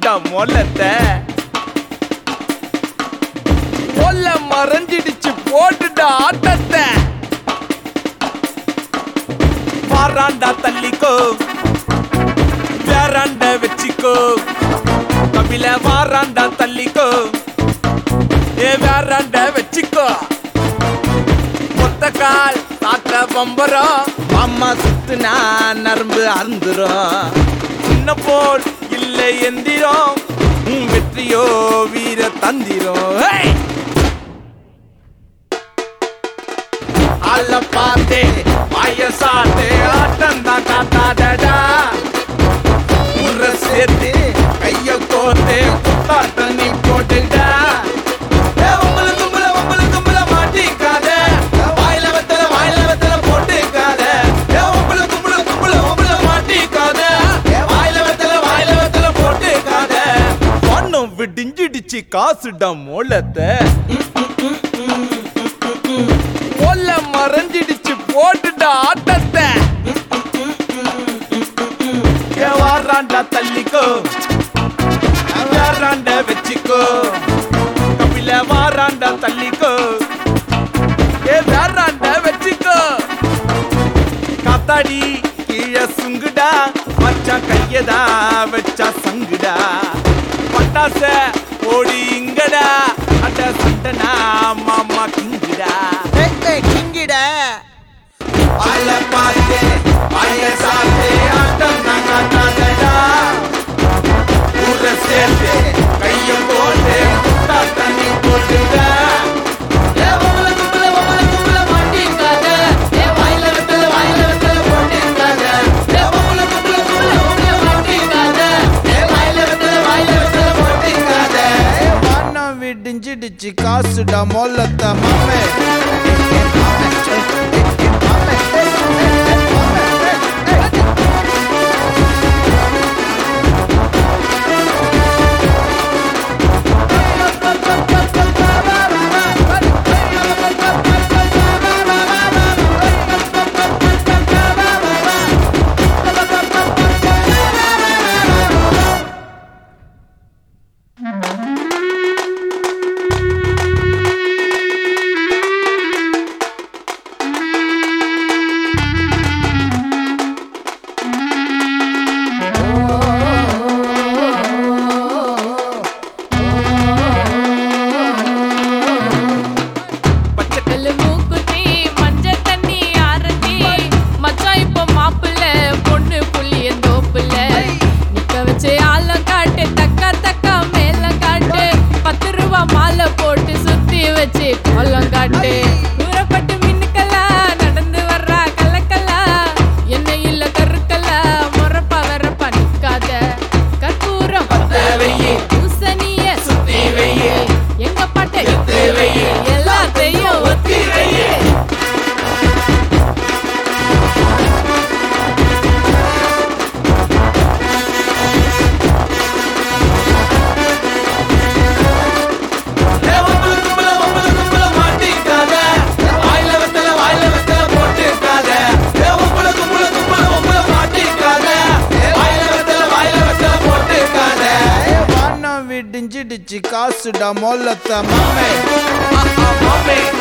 காசுடா மொல்லத்தை கொல்ல மறைஞ்சிடுச்சு போட்டுடா ஆட்டத்தை வாராண்டா தள்ளிக்கோ வேறாண்ட வச்சிக்கோ கபில வாராண்டா தள்ளிக்கோ ஏ வேறாண்ட வச்சிக்கோ ஒத்த கால் காட்ட பம்பரம் அம்மா சுத்துனா நரம்பு அருந்துரும் சின்ன போல் இல்லை எந்திரம் உன் வெற்றியோ வீர தந்திரம் ஹே! அல்ல பார்த்தே வயசாட்டே ஆட்டம் தான் காட்டாதடா உர சேர்த்து கைய கோர்த்து குத்தாட்ட நீ போட்டுடா ஏ, உம்புல தும்புல, உம்புல தும்புல மாட்டிக்காத. வாயில வெத்தல, வாயில வெத்தல போட்டுக்காத. ஏ, உம்புல தும்புல, தும்புல, உம்புல மாட்டிக்காத. வாயில வெத்தல, வாயில வெத்தல போட்டுக்காத. பொண்ணும் விடிஞ்சிடுச்சு காசுடா மோளத்தை கொல்ல மறைஞ்சிடுச்சு போட்டுட்ட ஆட்டத்தை ஏ வாராண்டா தள்ளிக்கோ வாராண்ட வச்சுக்கோ கபில வாராண்டா தள்ளிக்கோ ஏ வேறாண்ட வச்சுக்கோ காத்தாடி கீழே சுங்குடா வச்சா கையதா வச்சா சங்குடா பட்டாச ஓடி இங்கடா அட சண்டனா மாமா கிங்குடா கிங்கிட அல பாத்தே அய சாத்தே ஆட்டம் நான் காட்டாதடா ஊர சேர்த்து கைய போட்டு முட்டா தண்ணி போட்டுடா ஏ உம்மல கும்பல உம்மல கும்பல மாட்டிக்காத ஏ வாயில வெத்தல வாயில வெத்தல போட்டுக்காத ஏ உம்மல கும்பல கும்பல உம்மல மாட்டிக்காத ஏ வாயில வெத்தல வாயில வெத்தல போட்டுக்காத வானம் விடிஞ்சிடுச்சு காசுடா மொல்லத்த மாமே வெள்ளை மூக்குத்தி, மஞ்சள் தண்ணி ஆரத்தி. மச்சான் இப்ப மாப்பிள்ளை, பொண்ணு புளியந்தோப்புல. நிக்க வச்சு ஆழம் காட்டு, தக்கா தக்கா மேளம் காட்டு. பத்து ரூபா மாலை போட்டு சுத்தி வச்சு கோலம் காட்டு தூரப்பட்டு மின்னுக்கலா நடந்து வர்றா கல்லக்கல்லா என்ன இல்ல கருக்கல்லா முறப்பா வரப்பா நிக்காத கற்பூரம் வெய்யி. பூசணிய சுத்தி வெய்யி. எங்க பாட்ட எத்து வெய்யி. எல்லாத்தையும் ஒத்தி வெய்யி. ஏ உம்மல கும்பல உம்மல கும்பல மாட்டிக்காத வாயில வெத்தல வாயில வெத்தல போட்டுக்காத ஏ உம்மல கும்பல கும்பல உம்மல மாட்டிக்காத வாயில வெத்தல வாயில வெத்தல போட்டுக்காத வானம் விடிஞ்சிடுச்சு காசுடா மொல்லத்த மாமே மாமே